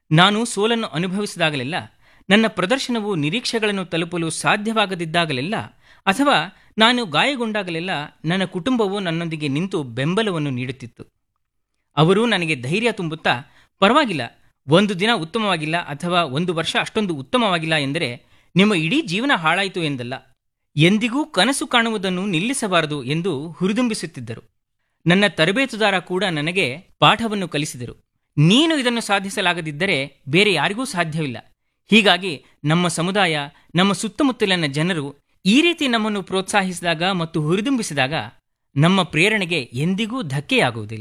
ನಾನು ಸೋಲನ್ನು ಅನುಭವಿಸಿದಾಗಲೆಲ್ಲ ನನ್ನ ಪ್ರದರ್ಶನವು ನಿರೀಕ್ಷೆಗಳನ್ನು ತಲುಪಲು ಸಾಧ್ಯವಾಗದಿದ್ದಾಗಲೆಲ್ಲ ಅಥವಾ ನಾನು ಗಾಯಗೊಂಡಾಗಲೆಲ್ಲ ನನ್ನ ಕುಟುಂಬವು ನನ್ನೊಂದಿಗೆ ನಿಂತು ಬೆಂಬಲವನ್ನು ನೀಡುತ್ತಿತ್ತು ಅವರು ನನಗೆ ಧೈರ್ಯ ತುಂಬುತ್ತಾ ಪರವಾಗಿಲ್ಲ ಒಂದು ದಿನ ಉತ್ತಮವಾಗಿಲ್ಲ ಅಥವಾ ಒಂದು ವರ್ಷ ಅಷ್ಟೊಂದು ಉತ್ತಮವಾಗಿಲ್ಲ ಎಂದರೆ ನಿಮ್ಮ ಇಡೀ ಜೀವನ ಹಾಳಾಯಿತು ಎಂದಲ್ಲ ಎಂದಿಗೂ ಕನಸು ಕಾಣುವುದನ್ನು ನಿಲ್ಲಿಸಬಾರದು ಎಂದು ಹುರಿದುಂಬಿಸುತ್ತಿದ್ದರು ನನ್ನ ತರಬೇತುದಾರ ಕೂಡ ನನಗೆ ಪಾಠವನ್ನು ಕಲಿಸಿದರು ನೀನು ಇದನ್ನು ಸಾಧಿಸಲಾಗದಿದ್ದರೆ ಬೇರೆ ಯಾರಿಗೂ ಸಾಧ್ಯವಿಲ್ಲ ಹೀಗಾಗಿ ನಮ್ಮ ಸಮುದಾಯ ನಮ್ಮ ಸುತ್ತಮುತ್ತಲಿನ ಜನರು ಈ ರೀತಿ ನಮ್ಮನ್ನು ಪ್ರೋತ್ಸಾಹಿಸಿದಾಗ ಮತ್ತು ಹುರಿದುಂಬಿಸಿದಾಗ ನಮ್ಮ ಪ್ರೇರಣೆಗೆ ಎಂದಿಗೂ ಧಕ್ಕೆಯಾಗುವುದಿಲ್ಲ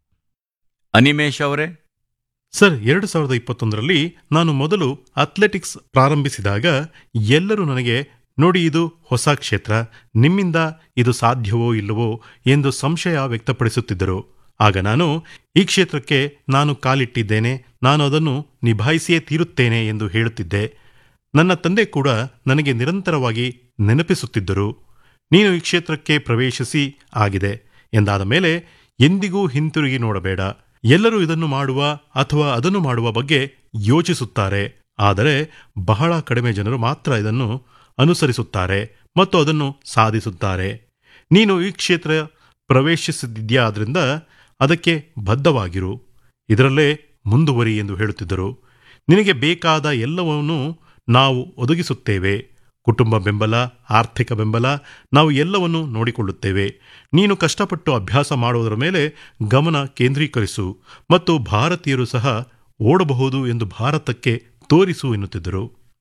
ಅನಿಮೇಶ್ ಅವರೇ ಸರ್ ಎರಡು ಸಾವಿರದ ಇಪ್ಪತ್ತೊಂದರಲ್ಲಿ ನಾನು ಮೊದಲು ಅಥ್ಲೆಟಿಕ್ಸ್ ಪ್ರಾರಂಭಿಸಿದಾಗ ಎಲ್ಲರೂ ನನಗೆ ನೋಡಿ ಇದು ಹೊಸ ಕ್ಷೇತ್ರ ನಿಮ್ಮಿಂದ ಇದು ಸಾಧ್ಯವೋ ಇಲ್ಲವೋ ಎಂದು ಸಂಶಯ ವ್ಯಕ್ತಪಡಿಸುತ್ತಿದ್ದರು ಆಗ ನಾನು ಈ ಕ್ಷೇತ್ರಕ್ಕೆ ನಾನು ಕಾಲಿಟ್ಟಿದ್ದೇನೆ ನಾನು ಅದನ್ನು ನಿಭಾಯಿಸಿಯೇ ತೀರುತ್ತೇನೆ ಎಂದು ಹೇಳುತ್ತಿದ್ದೆ ನನ್ನ ತಂದೆ ಕೂಡ ನನಗೆ ನಿರಂತರವಾಗಿ ನೆನಪಿಸುತ್ತಿದ್ದರು ನೀನು ಈ ಕ್ಷೇತ್ರಕ್ಕೆ ಪ್ರವೇಶಿಸಿ ಆಗಿದೆ ಎಂದಾದ ಮೇಲೆ ಎಂದಿಗೂ ಹಿಂತಿರುಗಿ ನೋಡಬೇಡ ಎಲ್ಲರೂ ಇದನ್ನು ಮಾಡುವ ಅಥವಾ ಅದನ್ನು ಮಾಡುವ ಬಗ್ಗೆ ಯೋಚಿಸುತ್ತಾರೆ ಆದರೆ ಬಹಳ ಕಡಿಮೆ ಜನರು ಮಾತ್ರ ಇದನ್ನು ಅನುಸರಿಸುತ್ತಾರೆ ಮತ್ತು ಅದನ್ನು ಸಾಧಿಸುತ್ತಾರೆ ನೀನು ಈ ಕ್ಷೇತ್ರ ಪ್ರವೇಶಿಸಿದ್ಯಾ ಆದ್ರಿಂದ ಅದಕ್ಕೆ ಬದ್ಧವಾಗಿರು ಇದರಲ್ಲೇ ಮುಂದುವರಿ ಎಂದು ಹೇಳುತ್ತಿದ್ದರು ನಿನಗೆ ಬೇಕಾದ ಎಲ್ಲವನ್ನೂ ನಾವು ಒದಗಿಸುತ್ತೇವೆ ಕುಟುಂಬ ಬೆಂಬಲ ಆರ್ಥಿಕ ಬೆಂಬಲ ನಾವು ಎಲ್ಲವನ್ನೂ ನೋಡಿಕೊಳ್ಳುತ್ತೇವೆ ನೀನು ಕಷ್ಟಪಟ್ಟು ಅಭ್ಯಾಸ ಮಾಡುವುದರ ಮೇಲೆ ಗಮನ ಕೇಂದ್ರೀಕರಿಸು ಮತ್ತು ಭಾರತೀಯರು ಸಹ ಓಡಬಹುದು ಎಂದು ಭಾರತಕ್ಕೆ ತೋರಿಸು ಎನ್ನುತ್ತಿದ್ದರು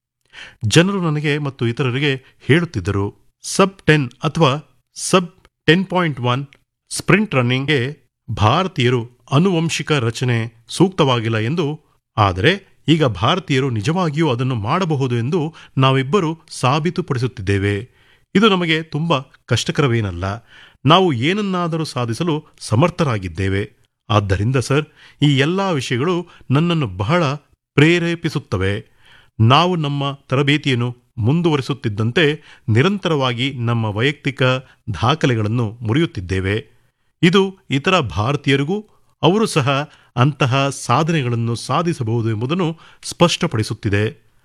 ಜನರು ನನಗೆ ಮತ್ತು ಇತರರಿಗೆ ಹೇಳುತ್ತಿದ್ದರು ಸಬ್ ಟೆನ್ ಅಥವಾ sub ten point one sprint ರನ್ನಿಂಗ್ಗೆ ಭಾರತೀಯರು ಅನುವಂಶಿಕ ರಚನೆ ಸೂಕ್ತವಾಗಿಲ್ಲ ಎಂದು ಆದರೆ ಈಗ ಭಾರತೀಯರು ನಿಜವಾಗಿಯೂ ಅದನ್ನು ಮಾಡಬಹುದು ಎಂದು ನಾವಿಬ್ಬರು ಸಾಬೀತುಪಡಿಸುತ್ತಿದ್ದೇವೆ ಇದು ನಮಗೆ ತುಂಬ ಕಷ್ಟಕರವೇನಲ್ಲ ನಾವು ಏನನ್ನಾದರೂ ಸಾಧಿಸಲು ಸಮರ್ಥರಾಗಿದ್ದೇವೆ ಆದ್ದರಿಂದ ಸರ್ ಈ ಎಲ್ಲ ವಿಷಯಗಳು ನನ್ನನ್ನು ಬಹಳ ಪ್ರೇರೇಪಿಸುತ್ತವೆ ನಾವು ನಮ್ಮ ತರಬೇತಿಯನ್ನು ಮುಂದುವರಿಸುತ್ತಿದ್ದಂತೆ ನಿರಂತರವಾಗಿ ನಮ್ಮ ವೈಯಕ್ತಿಕ ದಾಖಲೆಗಳನ್ನು ಮುರಿಯುತ್ತಿದ್ದೇವೆ ಇದು ಇತರ ಭಾರತೀಯರಿಗೂ ಅವರು ಸಹ ಅಂತಹ ಸಾಧನೆಗಳನ್ನು ಸಾಧಿಸಬಹುದು ಎಂಬುದನ್ನು ಸ್ಪಷ್ಟಪಡಿಸುತ್ತಿದೆ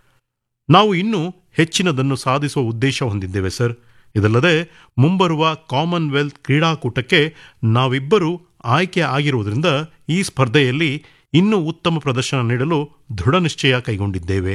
ನಾವು ಇನ್ನೂ ಹೆಚ್ಚಿನದನ್ನು ಸಾಧಿಸುವ ಉದ್ದೇಶ ಹೊಂದಿದ್ದೇವೆ ಸರ್ ಇದಲ್ಲದೆ ಮುಂಬರುವ ಕಾಮನ್ವೆಲ್ತ್ ಕ್ರೀಡಾಕೂಟಕ್ಕೆ ನಾವಿಬ್ಬರೂ ಆಯ್ಕೆ ಆಗಿರುವುದರಿಂದ ಈ ಸ್ಪರ್ಧೆಯಲ್ಲಿ ಇನ್ನೂ ಉತ್ತಮ ಪ್ರದರ್ಶನ ನೀಡಲು ದೃಢ ನಿಶ್ಚಯ ಕೈಗೊಂಡಿದ್ದೇವೆ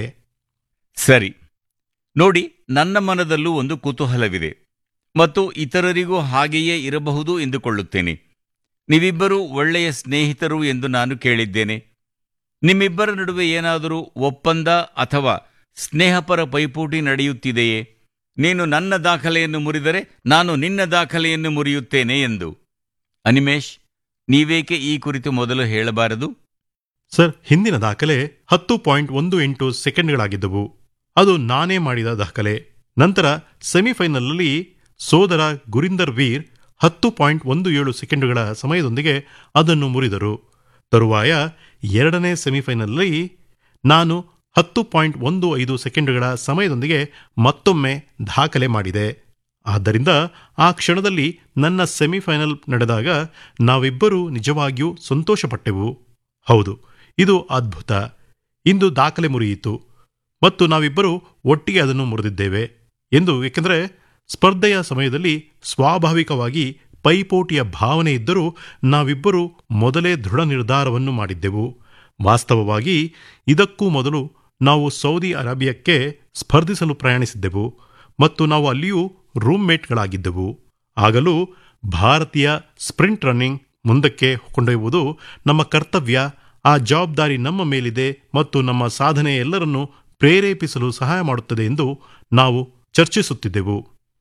ಸರಿ ನೋಡಿ ನನ್ನ ಮನದಲ್ಲೂ ಒಂದು ಕುತೂಹಲವಿದೆ ಮತ್ತು ಇತರರಿಗೂ ಹಾಗೆಯೇ ಇರಬಹುದು ಎಂದುಕೊಳ್ಳುತ್ತೇನೆ ನೀವಿಬ್ಬರೂ ಒಳ್ಳೆಯ ಸ್ನೇಹಿತರು ಎಂದು ನಾನು ಕೇಳಿದ್ದೇನೆ ನಿಮ್ಮಿಬ್ಬರ ನಡುವೆ ಏನಾದರೂ ಒಪ್ಪಂದ ಅಥವಾ ಸ್ನೇಹಪರ ಪೈಪೋಟಿ ನಡೆಯುತ್ತಿದೆಯೇ ನೀನು ನನ್ನ ದಾಖಲೆಯನ್ನು ಮುರಿದರೆ ನಾನು ನಿನ್ನ ದಾಖಲೆಯನ್ನು ಮುರಿಯುತ್ತೇನೆ ಎಂದು ಅನಿಮೇಶ್ ನೀವೇಕೆ ಈ ಕುರಿತು ಮೊದಲು ಹೇಳಬಾರದು ಸರ್ ಹಿಂದಿನ ದಾಖಲೆ ಹತ್ತು ಪಾಯಿಂಟ್ ಒಂದು ಎಂಟು ಸೆಕೆಂಡ್ಗಳಾಗಿದ್ದವು ಅದು ನಾನೇ ಮಾಡಿದ ದಾಖಲೆ ನಂತರ ಸೆಮಿಫೈನಲ್ನಲ್ಲಿ ಸೋದರ ಗುರಿಂದರ್ ವೀರ್ ಹತ್ತು ಪಾಯಿಂಟ್ ಒಂದು ಏಳು ಸೆಕೆಂಡುಗಳ ಸಮಯದೊಂದಿಗೆ ಅದನ್ನು ಮುರಿದರು ತರುವಾಯ ಎರಡನೇ ಸೆಮಿಫೈನಲ್ನಲ್ಲಿ ನಾನು ಹತ್ತು ಪಾಯಿಂಟ್ ಒಂದು ಐದು ಸೆಕೆಂಡುಗಳ ಸಮಯದೊಂದಿಗೆ ಮತ್ತೊಮ್ಮೆ ದಾಖಲೆ ಮಾಡಿದೆ ಆದ್ದರಿಂದ ಆ ಕ್ಷಣದಲ್ಲಿ ನನ್ನ ಸೆಮಿಫೈನಲ್ ನಡೆದಾಗ ನಾವಿಬ್ಬರೂ ನಿಜವಾಗಿಯೂ ಸಂತೋಷಪಟ್ಟೆವು ಹೌದು ಇದು ಅದ್ಭುತ ಇಂದು ದಾಖಲೆ ಮುರಿಯಿತು ಮತ್ತು ನಾವಿಬ್ಬರೂ ಒಟ್ಟಿಗೆ ಅದನ್ನು ಮುರಿದಿದ್ದೇವೆ ಎಂದು ಏಕೆಂದರೆ ಸ್ಪರ್ಧೆಯ ಸಮಯದಲ್ಲಿ ಸ್ವಾಭಾವಿಕವಾಗಿ ಪೈಪೋಟಿಯ ಭಾವನೆ ಇದ್ದರೂ ನಾವಿಬ್ಬರೂ ಮೊದಲೇ ದೃಢ ನಿರ್ಧಾರವನ್ನು ಮಾಡಿದ್ದೆವು ವಾಸ್ತವವಾಗಿ ಇದಕ್ಕೂ ಮೊದಲು ನಾವು ಸೌದಿ ಅರೇಬಿಯಾಕ್ಕೆ ಸ್ಪರ್ಧಿಸಲು ಪ್ರಯಾಣಿಸಿದ್ದೆವು ಮತ್ತು ನಾವು ಅಲ್ಲಿಯೂ ರೂಮ್ಮೇಟ್ಗಳಾಗಿದ್ದೆವು ಆಗಲೂ ಭಾರತೀಯ ಸ್ಪ್ರಿಂಟ್ ರನ್ನಿಂಗ್ ಮುಂದಕ್ಕೆ ಕೊಂಡೊಯ್ಯುವುದು ನಮ್ಮ ಕರ್ತವ್ಯ ಆ ಜವಾಬ್ದಾರಿ ನಮ್ಮ ಮೇಲಿದೆ ಮತ್ತು ನಮ್ಮ ಸಾಧನೆ ಎಲ್ಲರನ್ನೂ ಪ್ರೇರೇಪಿಸಲು ಸಹಾಯ ಮಾಡುತ್ತದೆ ಎಂದು ನಾವು ಚರ್ಚಿಸುತ್ತಿದ್ದೆವು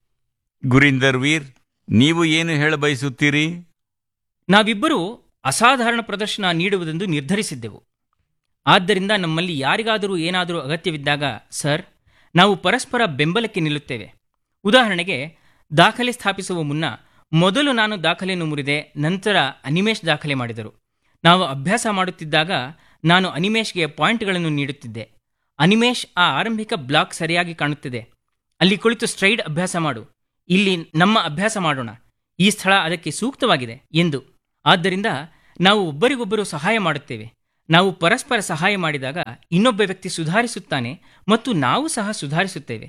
ಗುರಿಂದರ್ ವೀರ್ ನೀವು ಏನು ಹೇಳಬಯಸುತ್ತೀರಿ ನಾವಿಬ್ಬರೂ ಅಸಾಧಾರಣ ಪ್ರದರ್ಶನ ನೀಡುವುದೆಂದು ನಿರ್ಧರಿಸಿದ್ದೆವು ಆದ್ದರಿಂದ ನಮ್ಮಲ್ಲಿ ಯಾರಿಗಾದರೂ ಏನಾದರೂ ಅಗತ್ಯವಿದ್ದಾಗ ಸರ್ ನಾವು ಪರಸ್ಪರ ಬೆಂಬಲಕ್ಕೆ ನಿಲ್ಲುತ್ತೇವೆ ಉದಾಹರಣೆಗೆ ದಾಖಲೆ ಸ್ಥಾಪಿಸುವ ಮುನ್ನ ಮೊದಲು ನಾನು ದಾಖಲೆಯನ್ನು ಮುರಿದೆ ನಂತರ ಅನಿಮೇಶ್ ದಾಖಲೆ ಮಾಡಿದರು ನಾವು ಅಭ್ಯಾಸ ಮಾಡುತ್ತಿದ್ದಾಗ ನಾನು ಅನಿಮೇಶ್ಗೆ ಪಾಯಿಂಟ್ಗಳನ್ನು ನೀಡುತ್ತಿದ್ದೆ ಅನಿಮೇಶ್ ಆ ಆರಂಭಿಕ ಬ್ಲಾಕ್ ಸರಿಯಾಗಿ ಕಾಣುತ್ತಿದೆ ಅಲ್ಲಿ ಕುಳಿತು ಸ್ಟ್ರೈಡ್ ಅಭ್ಯಾಸ ಮಾಡು ಇಲ್ಲಿ ನಮ್ಮ ಅಭ್ಯಾಸ ಮಾಡೋಣ ಈ ಸ್ಥಳ ಅದಕ್ಕೆ ಸೂಕ್ತವಾಗಿದೆ ಎಂದು ಆದ್ದರಿಂದ ನಾವು ಒಬ್ಬರಿಗೊಬ್ಬರು ಸಹಾಯ ಮಾಡುತ್ತೇವೆ ನಾವು ಪರಸ್ಪರ ಸಹಾಯ ಮಾಡಿದಾಗ ಇನ್ನೊಬ್ಬ ವ್ಯಕ್ತಿ ಸುಧಾರಿಸುತ್ತಾನೆ ಮತ್ತು ನಾವು ಸಹ ಸುಧಾರಿಸುತ್ತೇವೆ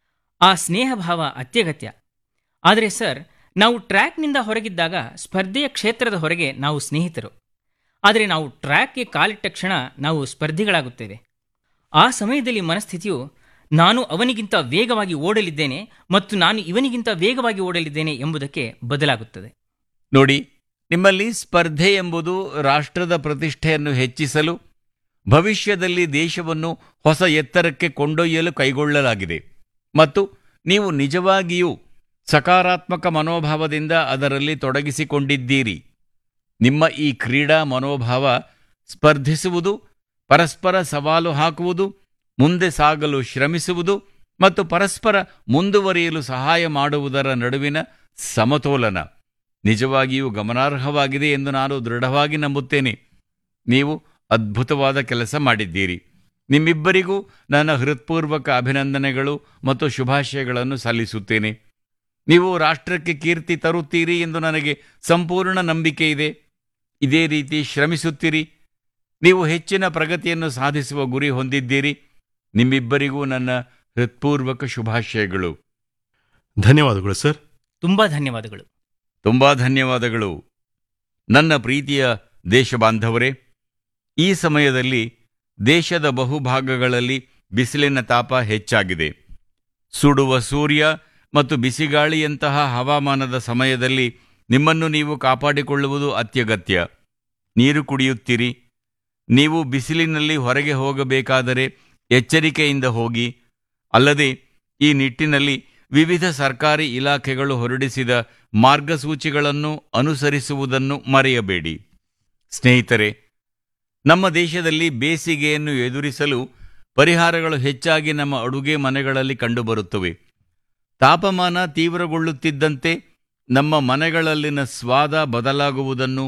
ಆ ಸ್ನೇಹ ಭಾವ ಅತ್ಯಗತ್ಯ ಆದರೆ ಸರ್ ನಾವು ಟ್ರ್ಯಾಕ್ನಿಂದ ಹೊರಗಿದ್ದಾಗ ಸ್ಪರ್ಧೆಯ ಕ್ಷೇತ್ರದ ಹೊರಗೆ ನಾವು ಸ್ನೇಹಿತರು ಆದರೆ ನಾವು ಟ್ರ್ಯಾಕ್ಗೆ ಕಾಲಿಟ್ಟ ಕ್ಷಣ ನಾವು ಸ್ಪರ್ಧಿಗಳಾಗುತ್ತೇವೆ ಆ ಸಮಯದಲ್ಲಿ ಮನಸ್ಥಿತಿಯು ನಾನು ಅವನಿಗಿಂತ ವೇಗವಾಗಿ ಓಡಲಿದ್ದೇನೆ ಮತ್ತು ನಾನು ಇವನಿಗಿಂತ ವೇಗವಾಗಿ ಓಡಲಿದ್ದೇನೆ ಎಂಬುದಕ್ಕೆ ಬದಲಾಗುತ್ತದೆ ನೋಡಿ ನಿಮ್ಮಲ್ಲಿ ಸ್ಪರ್ಧೆ ಎಂಬುದು ರಾಷ್ಟ್ರದ ಪ್ರತಿಷ್ಠೆಯನ್ನು ಹೆಚ್ಚಿಸಲು ಭವಿಷ್ಯದಲ್ಲಿ ದೇಶವನ್ನು ಹೊಸ ಎತ್ತರಕ್ಕೆ ಕೊಂಡೊಯ್ಯಲು ಕೈಗೊಳ್ಳಲಾಗಿದೆ ಮತ್ತು ನೀವು ನಿಜವಾಗಿಯೂ ಸಕಾರಾತ್ಮಕ ಮನೋಭಾವದಿಂದ ಅದರಲ್ಲಿ ತೊಡಗಿಸಿಕೊಂಡಿದ್ದೀರಿ ನಿಮ್ಮ ಈ ಕ್ರೀಡಾ ಮನೋಭಾವ ಸ್ಪರ್ಧಿಸುವುದು ಪರಸ್ಪರ ಸವಾಲು ಹಾಕುವುದು ಮುಂದೆ ಸಾಗಲು ಶ್ರಮಿಸುವುದು ಮತ್ತು ಪರಸ್ಪರ ಮುಂದುವರಿಯಲು ಸಹಾಯ ಮಾಡುವುದರ ನಡುವಿನ ಸಮತೋಲನ ನಿಜವಾಗಿಯೂ ಗಮನಾರ್ಹವಾಗಿದೆ ಎಂದು ನಾನು ದೃಢವಾಗಿ ನಂಬುತ್ತೇನೆ ನೀವು ಅದ್ಭುತವಾದ ಕೆಲಸ ಮಾಡಿದ್ದೀರಿ ನಿಮ್ಮಿಬ್ಬರಿಗೂ ನನ್ನ ಹೃತ್ಪೂರ್ವಕ ಅಭಿನಂದನೆಗಳು ಮತ್ತು ಶುಭಾಶಯಗಳನ್ನು ಸಲ್ಲಿಸುತ್ತೇನೆ ನೀವು ರಾಷ್ಟ್ರಕ್ಕೆ ಕೀರ್ತಿ ತರುತ್ತೀರಿ ಎಂದು ನನಗೆ ಸಂಪೂರ್ಣ ನಂಬಿಕೆ ಇದೆ ಇದೇ ರೀತಿ ಶ್ರಮಿಸುತ್ತೀರಿ ನೀವು ಹೆಚ್ಚಿನ ಪ್ರಗತಿಯನ್ನು ಸಾಧಿಸುವ ಗುರಿ ಹೊಂದಿದ್ದೀರಿ ನಿಮ್ಮಿಬ್ಬರಿಗೂ ನನ್ನ ಹೃತ್ಪೂರ್ವಕ ಶುಭಾಶಯಗಳು ಧನ್ಯವಾದಗಳು ಸರ್ ತುಂಬಾ ಧನ್ಯವಾದಗಳು ತುಂಬಾ ಧನ್ಯವಾದಗಳು ನನ್ನ ಪ್ರೀತಿಯ ದೇಶಬಾಂಧವರೇ ಈ ಸಮಯದಲ್ಲಿ ದೇಶದ ಬಹುಭಾಗಗಳಲ್ಲಿ ಬಿಸಿಲಿನ ತಾಪ ಹೆಚ್ಚಾಗಿದೆ ಸುಡುವ ಸೂರ್ಯ ಮತ್ತು ಬಿಸಿಗಾಳಿಯಂತಹ ಹವಾಮಾನದ ಸಮಯದಲ್ಲಿ ನಿಮ್ಮನ್ನು ನೀವು ಕಾಪಾಡಿಕೊಳ್ಳುವುದು ಅತ್ಯಗತ್ಯ ನೀರು ಕುಡಿಯುತ್ತೀರಿ ನೀವು ಬಿಸಿಲಿನಲ್ಲಿ ಹೊರಗೆ ಹೋಗಬೇಕಾದರೆ ಎಚ್ಚರಿಕೆಯಿಂದ ಹೋಗಿ ಅಲ್ಲದೆ ಈ ನಿಟ್ಟಿನಲ್ಲಿ ವಿವಿಧ ಸರ್ಕಾರಿ ಇಲಾಖೆಗಳು ಹೊರಡಿಸಿದ ಮಾರ್ಗಸೂಚಿಗಳನ್ನು ಅನುಸರಿಸುವುದನ್ನು ಮರೆಯಬೇಡಿ ಸ್ನೇಹಿತರೆ ನಮ್ಮ ದೇಶದಲ್ಲಿ ಬೇಸಿಗೆಯನ್ನು ಎದುರಿಸಲು ಪರಿಹಾರಗಳು ಹೆಚ್ಚಾಗಿ ನಮ್ಮ ಅಡುಗೆ ಮನೆಗಳಲ್ಲಿ ಕಂಡುಬರುತ್ತವೆ ತಾಪಮಾನ ತೀವ್ರಗೊಳ್ಳುತ್ತಿದ್ದಂತೆ ನಮ್ಮ ಮನೆಗಳಲ್ಲಿನ ಸ್ವಾದ ಬದಲಾಗುವುದನ್ನು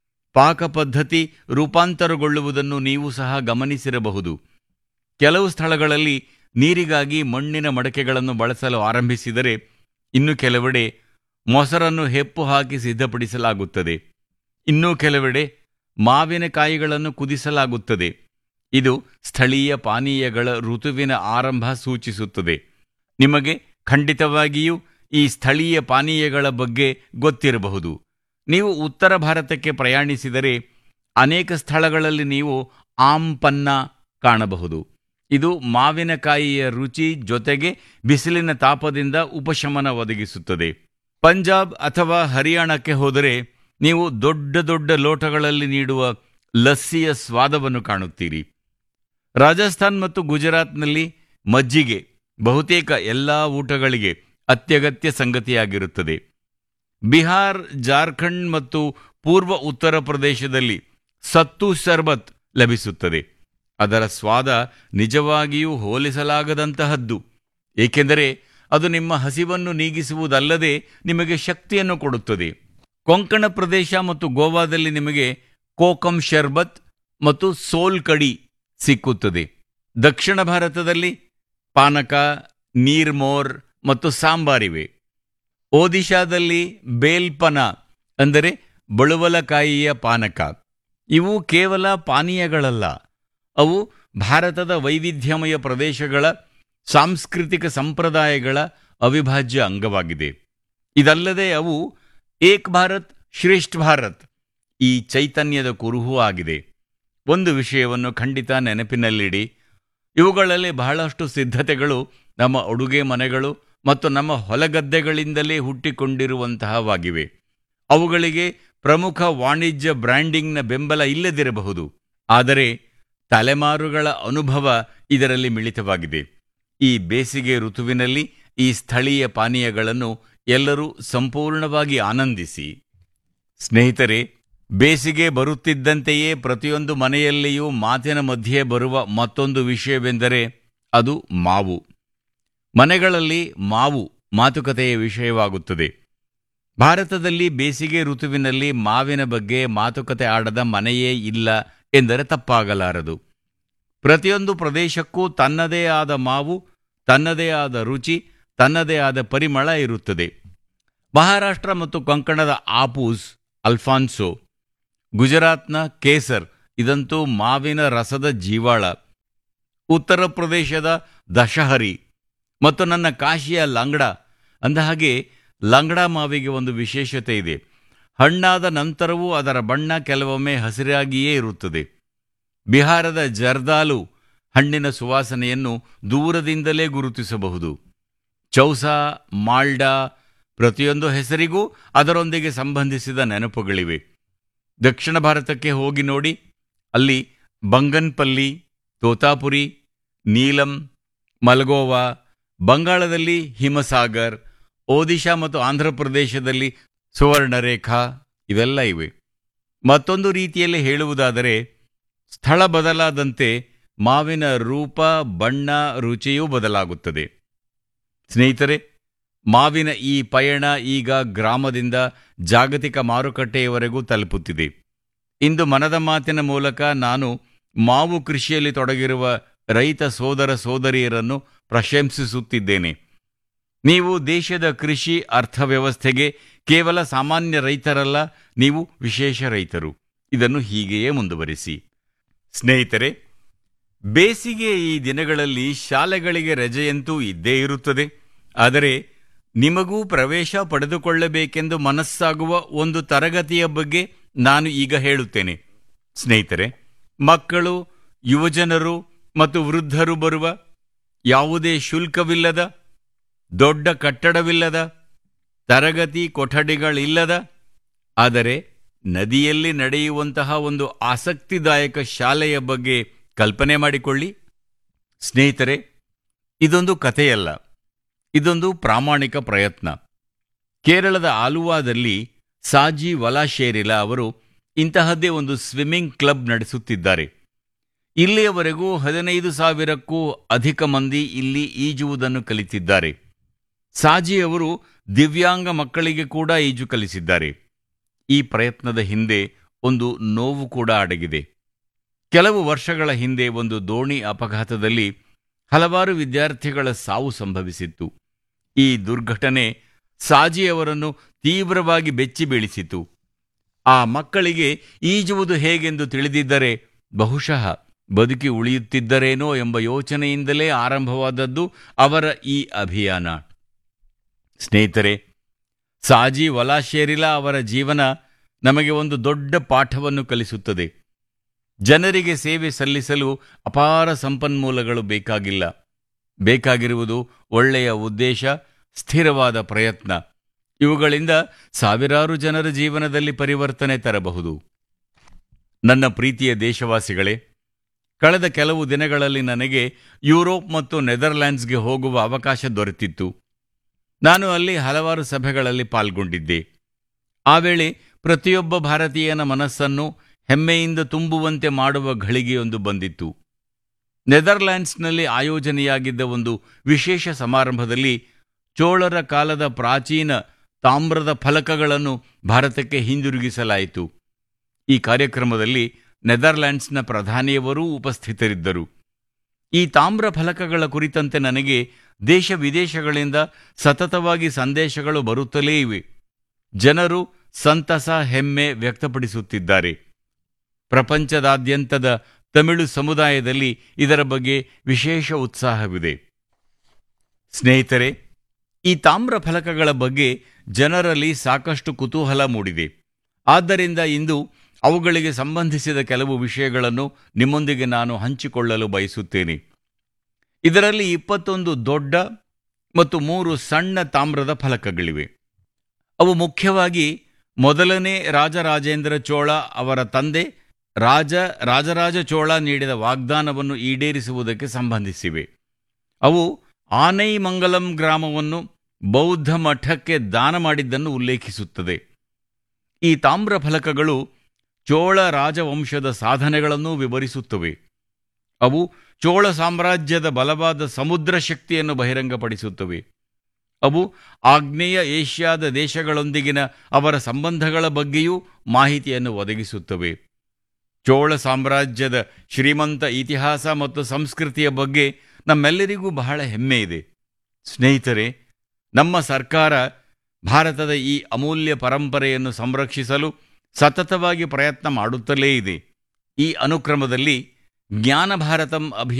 ಪಾಕಪದ್ಧತಿ ರೂಪಾಂತರಗೊಳ್ಳುವುದನ್ನು ನೀವು ಸಹ ಗಮನಿಸಿರಬಹುದು ಕೆಲವು ಸ್ಥಳಗಳಲ್ಲಿ ನೀರಿಗಾಗಿ ಮಣ್ಣಿನ ಮಡಕೆಗಳನ್ನು ಬಳಸಲು ಆರಂಭಿಸಿದರೆ ಇನ್ನು ಕೆಲವೆಡೆ ಮೊಸರನ್ನು ಹೆಪ್ಪು ಹಾಕಿ ಸಿದ್ಧಪಡಿಸಲಾಗುತ್ತದೆ ಇನ್ನೂ ಕೆಲವೆಡೆ ಮಾವಿನಕಾಯಿಗಳನ್ನು ಕುದಿಸಲಾಗುತ್ತದೆ ಇದು ಸ್ಥಳೀಯ ಪಾನೀಯಗಳ ಋತುವಿನ ಆರಂಭ ಸೂಚಿಸುತ್ತದೆ ನಿಮಗೆ ಖಂಡಿತವಾಗಿಯೂ ಈ ಸ್ಥಳೀಯ ಪಾನೀಯಗಳ ಬಗ್ಗೆ ಗೊತ್ತಿರಬಹುದು ನೀವು ಉತ್ತರ ಭಾರತಕ್ಕೆ ಪ್ರಯಾಣಿಸಿದರೆ ಅನೇಕ ಸ್ಥಳಗಳಲ್ಲಿ ನೀವು ಆಮ್ ಪನ್ನ ಕಾಣಬಹುದು ಇದು ಮಾವಿನಕಾಯಿಯ ರುಚಿ ಜೊತೆಗೆ ಬಿಸಿಲಿನ ತಾಪದಿಂದ ಉಪಶಮನ ಒದಗಿಸುತ್ತದೆ ಪಂಜಾಬ್ ಅಥವಾ ಹರಿಯಾಣಕ್ಕೆ ಹೋದರೆ ನೀವು ದೊಡ್ಡ ದೊಡ್ಡ ಲೋಟಗಳಲ್ಲಿ ನೀಡುವ ಲಸ್ಸಿಯ ಸ್ವಾದವನ್ನು ಕಾಣುತ್ತೀರಿ ರಾಜಸ್ಥಾನ್ ಮತ್ತು ಗುಜರಾತ್ನಲ್ಲಿ ಮಜ್ಜಿಗೆ ಬಹುತೇಕ ಎಲ್ಲಾ ಊಟಗಳಿಗೆ ಅತ್ಯಗತ್ಯ ಸಂಗತಿಯಾಗಿರುತ್ತದೆ ಬಿಹಾರ್ ಜಾರ್ಖಂಡ್ ಮತ್ತು ಪೂರ್ವ ಉತ್ತರ ಪ್ರದೇಶದಲ್ಲಿ ಸತ್ತು ಶರ್ಬತ್ ಲಭಿಸುತ್ತದೆ ಅದರ ಸ್ವಾದ ನಿಜವಾಗಿಯೂ ಹೋಲಿಸಲಾಗದಂತಹದ್ದು ಏಕೆಂದರೆ ಅದು ನಿಮ್ಮ ಹಸಿವನ್ನು ನೀಗಿಸುವುದಲ್ಲದೆ ನಿಮಗೆ ಶಕ್ತಿಯನ್ನು ಕೊಡುತ್ತದೆ ಕೊಂಕಣ ಪ್ರದೇಶ ಮತ್ತು ಗೋವಾದಲ್ಲಿ ನಿಮಗೆ ಕೋಕಂ ಶರ್ಬತ್ ಮತ್ತು ಸೋಲ್ ಕಡಿ ಸಿಕ್ಕುತ್ತದೆ ದಕ್ಷಿಣ ಭಾರತದಲ್ಲಿ ಪಾನಕ ನೀರ್ಮೋರ್ ಮತ್ತು ಸಾಂಬಾರಿವೆ ಒಡಿಶಾದಲ್ಲಿ ಬೇಲ್ಪನ ಅಂದರೆ ಬಳುವಲಕಾಯಿಯ ಪಾನಕ ಇವು ಕೇವಲ ಪಾನೀಯಗಳಲ್ಲ ಅವು ಭಾರತದ ವೈವಿಧ್ಯಮಯ ಪ್ರದೇಶಗಳ ಸಾಂಸ್ಕೃತಿಕ ಸಂಪ್ರದಾಯಗಳ ಅವಿಭಾಜ್ಯ ಅಂಗವಾಗಿದೆ ಇದಲ್ಲದೆ ಅವು ಏಕ್ ಭಾರತ್ ಶ್ರೇಷ್ಠ ಭಾರತ್ ಈ ಚೈತನ್ಯದ ಕುರುಹೂ ಆಗಿದೆ ಒಂದು ವಿಷಯವನ್ನು ಖಂಡಿತ ನೆನಪಿನಲ್ಲಿಡಿ ಇವುಗಳಲ್ಲಿ ಬಹಳಷ್ಟು ಸಿದ್ಧತೆಗಳು ನಮ್ಮ ಅಡುಗೆ ಮನೆಗಳು ಮತ್ತು ನಮ್ಮ ಹೊಲಗದ್ದೆಗಳಿಂದಲೇ ಹುಟ್ಟಿಕೊಂಡಿರುವಂತಹವಾಗಿವೆ ಅವುಗಳಿಗೆ ಪ್ರಮುಖ ವಾಣಿಜ್ಯ ಬ್ರ್ಯಾಂಡಿಂಗ್ನ ಬೆಂಬಲ ಇಲ್ಲದಿರಬಹುದು ಆದರೆ ತಲೆಮಾರುಗಳ ಅನುಭವ ಇದರಲ್ಲಿ ಮಿಳಿತವಾಗಿದೆ ಈ ಬೇಸಿಗೆ ಋತುವಿನಲ್ಲಿ ಈ ಸ್ಥಳೀಯ ಪಾನೀಯಗಳನ್ನು ಎಲ್ಲರೂ ಸಂಪೂರ್ಣವಾಗಿ ಆನಂದಿಸಿ ಸ್ನೇಹಿತರೆ ಬೇಸಿಗೆ ಬರುತ್ತಿದ್ದಂತೆಯೇ ಪ್ರತಿಯೊಂದು ಮನೆಯಲ್ಲಿಯೂ ಮಾತಿನ ಮಧ್ಯೆ ಬರುವ ಮತ್ತೊಂದು ವಿಷಯವೆಂದರೆ ಅದು ಮಾವು ಮನೆಗಳಲ್ಲಿ ಮಾವು ಮಾತುಕತೆಯ ವಿಷಯವಾಗುತ್ತದೆ ಭಾರತದಲ್ಲಿ ಬೇಸಿಗೆ ಋತುವಿನಲ್ಲಿ ಮಾವಿನ ಬಗ್ಗೆ ಮಾತುಕತೆ ಆಡದ ಮನೆಯೇ ಇಲ್ಲ ಎಂದರೆ ತಪ್ಪಾಗಲಾರದು ಪ್ರತಿಯೊಂದು ಪ್ರದೇಶಕ್ಕೂ ತನ್ನದೇ ಆದ ಮಾವು ತನ್ನದೇ ಆದ ರುಚಿ ತನ್ನದೇ ಆದ ಪರಿಮಳ ಇರುತ್ತದೆ ಮಹಾರಾಷ್ಟ್ರ ಮತ್ತು ಕೊಂಕಣದ ಆಪೂಸ್ ಅಲ್ಫಾನ್ಸೋ ಗುಜರಾತ್ನ ಕೇಸರ್ ಇದಂತೂ ಮಾವಿನ ರಸದ ಜೀವಾಳ ಉತ್ತರ ಪ್ರದೇಶದ ದಶಹರಿ ಮತ್ತು ನನ್ನ ಕಾಶಿಯ ಲಂಗಡ ಅಂದಹಾಗೆ ಲಂಗಡ ಮಾವಿಗೆ ಒಂದು ವಿಶೇಷತೆ ಇದೆ ಹಣ್ಣಾದ ನಂತರವೂ ಅದರ ಬಣ್ಣ ಕೆಲವೊಮ್ಮೆ ಹಸಿರಾಗಿಯೇ ಇರುತ್ತದೆ ಬಿಹಾರದ ಜರ್ದಾಲು ಹಣ್ಣಿನ ಸುವಾಸನೆಯನ್ನು ದೂರದಿಂದಲೇ ಗುರುತಿಸಬಹುದು ಚೌಸಾ ಮಾಲ್ಡಾ ಪ್ರತಿಯೊಂದು ಹೆಸರಿಗೂ ಅದರೊಂದಿಗೆ ಸಂಬಂಧಿಸಿದ ನೆನಪುಗಳಿವೆ ದಕ್ಷಿಣ ಭಾರತಕ್ಕೆ ಹೋಗಿ ನೋಡಿ ಅಲ್ಲಿ ಬಂಗನ್ಪಲ್ಲಿ ತೋತಾಪುರಿ ನೀಲಂ ಮಲ್ಗೋವಾ ಬಂಗಾಳದಲ್ಲಿ ಹಿಮಸಾಗರ್ ಒಡಿಶಾ ಮತ್ತು ಆಂಧ್ರ ಪ್ರದೇಶದಲ್ಲಿ ಸುವರ್ಣರೇಖಾ ಇವೆಲ್ಲ ಇವೆ ಮತ್ತೊಂದು ರೀತಿಯಲ್ಲಿ ಹೇಳುವುದಾದರೆ ಸ್ಥಳ ಬದಲಾದಂತೆ ಮಾವಿನ ರೂಪ ಬಣ್ಣ ರುಚಿಯೂ ಬದಲಾಗುತ್ತದೆ ಸ್ನೇಹಿತರೆ ಮಾವಿನ ಈ ಪಯಣ ಈಗ ಗ್ರಾಮದಿಂದ ಜಾಗತಿಕ ಮಾರುಕಟ್ಟೆಯವರೆಗೂ ತಲುಪುತ್ತಿದೆ ಇಂದು ಮನದ ಮಾತಿನ ಮೂಲಕ ನಾನು ಮಾವು ಕೃಷಿಯಲ್ಲಿ ತೊಡಗಿರುವ ರೈತ ಸೋದರ ಸೋದರಿಯರನ್ನು ಪ್ರಶಂಸಿಸುತ್ತಿದ್ದೇನೆ ನೀವು ದೇಶದ ಕೃಷಿ ಅರ್ಥವ್ಯವಸ್ಥೆಗೆ ಕೇವಲ ಸಾಮಾನ್ಯ ರೈತರಲ್ಲ ನೀವು ವಿಶೇಷ ರೈತರು ಇದನ್ನು ಹೀಗೆಯೇ ಮುಂದುವರಿಸಿ ಸ್ನೇಹಿತರೆ ಬೇಸಿಗೆ ಈ ದಿನಗಳಲ್ಲಿ ಶಾಲೆಗಳಿಗೆ ರಜೆಯಂತೂ ಇದ್ದೇ ಇರುತ್ತದೆ ಆದರೆ ನಿಮಗೂ ಪ್ರವೇಶ ಪಡೆದುಕೊಳ್ಳಬೇಕೆಂದು ಮನಸ್ಸಾಗುವ ಒಂದು ತರಗತಿಯ ಬಗ್ಗೆ ನಾನು ಈಗ ಹೇಳುತ್ತೇನೆ ಸ್ನೇಹಿತರೆ ಮಕ್ಕಳು ಯುವಜನರು ಮತ್ತು ವೃದ್ಧರು ಬರುವ ಯಾವುದೇ ಶುಲ್ಕವಿಲ್ಲದ ದೊಡ್ಡ ಕಟ್ಟಡವಿಲ್ಲದ ತರಗತಿ ಕೊಠಡಿಗಳಿಲ್ಲದ ಆದರೆ ನದಿಯಲ್ಲಿ ನಡೆಯುವಂತಹ ಒಂದು ಆಸಕ್ತಿದಾಯಕ ಶಾಲೆಯ ಬಗ್ಗೆ ಕಲ್ಪನೆ ಮಾಡಿಕೊಳ್ಳಿ ಸ್ನೇಹಿತರೆ ಇದೊಂದು ಕಥೆಯಲ್ಲ ಇದೊಂದು ಪ್ರಾಮಾಣಿಕ ಪ್ರಯತ್ನ ಕೇರಳದ ಆಲುವಾದಲ್ಲಿ ಸಾಜಿ ವಲಾಶೇರಿಲಾ ಅವರು ಇಂತಹದ್ದೇ ಒಂದು ಸ್ವಿಮ್ಮಿಂಗ್ ಕ್ಲಬ್ ನಡೆಸುತ್ತಿದ್ದಾರೆ ಇಲ್ಲಿಯವರೆಗೂ ಹದಿನೈದು ಸಾವಿರಕ್ಕೂ ಅಧಿಕ ಮಂದಿ ಇಲ್ಲಿ ಈಜುವುದನ್ನು ಕಲಿತಿದ್ದಾರೆ ಸಾಜಿ ಅವರು ದಿವ್ಯಾಂಗ ಮಕ್ಕಳಿಗೆ ಕೂಡ ಈಜು ಕಲಿಸಿದ್ದಾರೆ ಈ ಪ್ರಯತ್ನದ ಹಿಂದೆ ಒಂದು ನೋವು ಕೂಡ ಅಡಗಿದೆ ಕೆಲವು ವರ್ಷಗಳ ಹಿಂದೆ ಒಂದು ದೋಣಿ ಅಪಘಾತದಲ್ಲಿ ಹಲವಾರು ವಿದ್ಯಾರ್ಥಿಗಳ ಸಾವು ಸಂಭವಿಸಿತ್ತು ಈ ದುರ್ಘಟನೆ ಸಾಜಿ ಅವರನ್ನು ತೀವ್ರವಾಗಿ ಬೆಚ್ಚಿ ಬೀಳಿಸಿತು ಆ ಮಕ್ಕಳಿಗೆ ಈಜುವುದು ಹೇಗೆಂದು ತಿಳಿದಿದ್ದರೆ ಬಹುಶಃ ಬದುಕಿ ಉಳಿಯುತ್ತಿದ್ದರೇನೋ ಎಂಬ ಯೋಚನೆಯಿಂದಲೇ ಆರಂಭವಾದದ್ದು ಅವರ ಈ ಅಭಿಯಾನ ಸ್ನೇಹಿತರೆ ಸಾಜಿ ವಲಾಶೇರಿಲಾ ಅವರ ಜೀವನ ನಮಗೆ ಒಂದು ದೊಡ್ಡ ಪಾಠವನ್ನು ಕಲಿಸುತ್ತದೆ ಜನರಿಗೆ ಸೇವೆ ಸಲ್ಲಿಸಲು ಅಪಾರ ಸಂಪನ್ಮೂಲಗಳು ಬೇಕಾಗಿಲ್ಲ ಬೇಕಾಗಿರುವುದು ಒಳ್ಳೆಯ ಉದ್ದೇಶ ಸ್ಥಿರವಾದ ಪ್ರಯತ್ನ ಇವುಗಳಿಂದ ಸಾವಿರಾರು ಜನರ ಜೀವನದಲ್ಲಿ ಪರಿವರ್ತನೆ ತರಬಹುದು ನನ್ನ ಪ್ರೀತಿಯ ದೇಶವಾಸಿಗಳೇ ಕಳೆದ ಕೆಲವು ದಿನಗಳಲ್ಲಿ ನನಗೆ ಯುರೋಪ್ ಮತ್ತು ನೆದರ್ಲ್ಯಾಂಡ್ಸ್ಗೆ ಹೋಗುವ ಅವಕಾಶ ದೊರೆತಿತ್ತು ನಾನು ಅಲ್ಲಿ ಹಲವಾರು ಸಭೆಗಳಲ್ಲಿ ಪಾಲ್ಗೊಂಡಿದ್ದೆ ಆ ವೇಳೆ ಪ್ರತಿಯೊಬ್ಬ ಭಾರತೀಯನ ಮನಸ್ಸನ್ನು ಹೆಮ್ಮೆಯಿಂದ ತುಂಬುವಂತೆ ಮಾಡುವ ಘಳಿಗೆಯೊಂದು ಬಂದಿತ್ತು ನೆದರ್ಲ್ಯಾಂಡ್ಸ್ನಲ್ಲಿ ಆಯೋಜನೆಯಾಗಿದ್ದ ಒಂದು ವಿಶೇಷ ಸಮಾರಂಭದಲ್ಲಿ ಚೋಳರ ಕಾಲದ ಪ್ರಾಚೀನ ತಾಮ್ರದ ಫಲಕಗಳನ್ನು ಭಾರತಕ್ಕೆ ಹಿಂದಿರುಗಿಸಲಾಯಿತು ಈ ಕಾರ್ಯಕ್ರಮದಲ್ಲಿ ನೆದರ್ಲ್ಯಾಂಡ್ಸ್ನ ಪ್ರಧಾನಿಯವರೂ ಉಪಸ್ಥಿತರಿದ್ದರು ಈ ತಾಮ್ರ ಫಲಕಗಳ ಕುರಿತಂತೆ ನನಗೆ ದೇಶ ವಿದೇಶಗಳಿಂದ ಸತತವಾಗಿ ಸಂದೇಶಗಳು ಬರುತ್ತಲೇ ಇವೆ ಜನರು ಸಂತಸ ಹೆಮ್ಮೆ ವ್ಯಕ್ತಪಡಿಸುತ್ತಿದ್ದಾರೆ ಪ್ರಪಂಚದಾದ್ಯಂತದ ತಮಿಳು ಸಮುದಾಯದಲ್ಲಿ ಇದರ ಬಗ್ಗೆ ವಿಶೇಷ ಉತ್ಸಾಹವಿದೆ ಸ್ನೇಹಿತರೆ ಈ ತಾಮ್ರ ಫಲಕಗಳ ಬಗ್ಗೆ ಜನರಲ್ಲಿ ಸಾಕಷ್ಟು ಕುತೂಹಲ ಮೂಡಿದೆ ಆದ್ದರಿಂದ ಇಂದು ಅವುಗಳಿಗೆ ಸಂಬಂಧಿಸಿದ ಕೆಲವು ವಿಷಯಗಳನ್ನು ನಿಮ್ಮೊಂದಿಗೆ ನಾನು ಹಂಚಿಕೊಳ್ಳಲು ಬಯಸುತ್ತೇನೆ ಇದರಲ್ಲಿ ಇಪ್ಪತ್ತೊಂದು ದೊಡ್ಡ ಮತ್ತು ಮೂರು ಸಣ್ಣ ತಾಮ್ರದ ಫಲಕಗಳಿವೆ ಅವು ಮುಖ್ಯವಾಗಿ ಮೊದಲನೇ ರಾಜರಾಜೇಂದ್ರ ಚೋಳ ಅವರ ತಂದೆ ರಾಜ ರಾಜರಾಜ ಚೋಳ ನೀಡಿದ ವಾಗ್ದಾನವನ್ನು ಈಡೇರಿಸುವುದಕ್ಕೆ ಸಂಬಂಧಿಸಿವೆ ಅವು ಆನೈಮಂಗಲಂ ಗ್ರಾಮವನ್ನು ಬೌದ್ಧ ಮಠಕ್ಕೆ ದಾನ ಮಾಡಿದ್ದನ್ನು ಉಲ್ಲೇಖಿಸುತ್ತದೆ ಈ ತಾಮ್ರ ಫಲಕಗಳು ಚೋಳ ರಾಜವಂಶದ ಸಾಧನೆಗಳನ್ನು ವಿವರಿಸುತ್ತವೆ ಅವು ಚೋಳ ಸಾಮ್ರಾಜ್ಯದ ಬಲವಾದ ಸಮುದ್ರ ಶಕ್ತಿಯನ್ನು ಬಹಿರಂಗಪಡಿಸುತ್ತವೆ ಅವು ಆಗ್ನೇಯ ಏಷ್ಯಾದ ದೇಶಗಳೊಂದಿಗಿನ ಅವರ ಸಂಬಂಧಗಳ ಬಗ್ಗೆಯೂ ಮಾಹಿತಿಯನ್ನು ಒದಗಿಸುತ್ತವೆ ಚೋಳ ಸಾಮ್ರಾಜ್ಯದ ಶ್ರೀಮಂತ ಇತಿಹಾಸ ಮತ್ತು ಸಂಸ್ಕೃತಿಯ ಬಗ್ಗೆ ನಮ್ಮೆಲ್ಲರಿಗೂ ಬಹಳ ಹೆಮ್ಮೆ ಇದೆ ಸ್ನೇಹಿತರೆ ನಮ್ಮ ಸರ್ಕಾರ ಭಾರತದ ಈ ಅಮೂಲ್ಯ ಪರಂಪರೆಯನ್ನು ಸಂರಕ್ಷಿಸಲು ಸತತವಾಗಿ ಪ್ರಯತ್ನ ಮಾಡುತ್ತಲೇ ಇದೆ ಈ ಅನುಕ್ರಮದಲ್ಲಿ ಜ್ಞಾನ ಭಾರತಂ ಅಭಿಯಾನ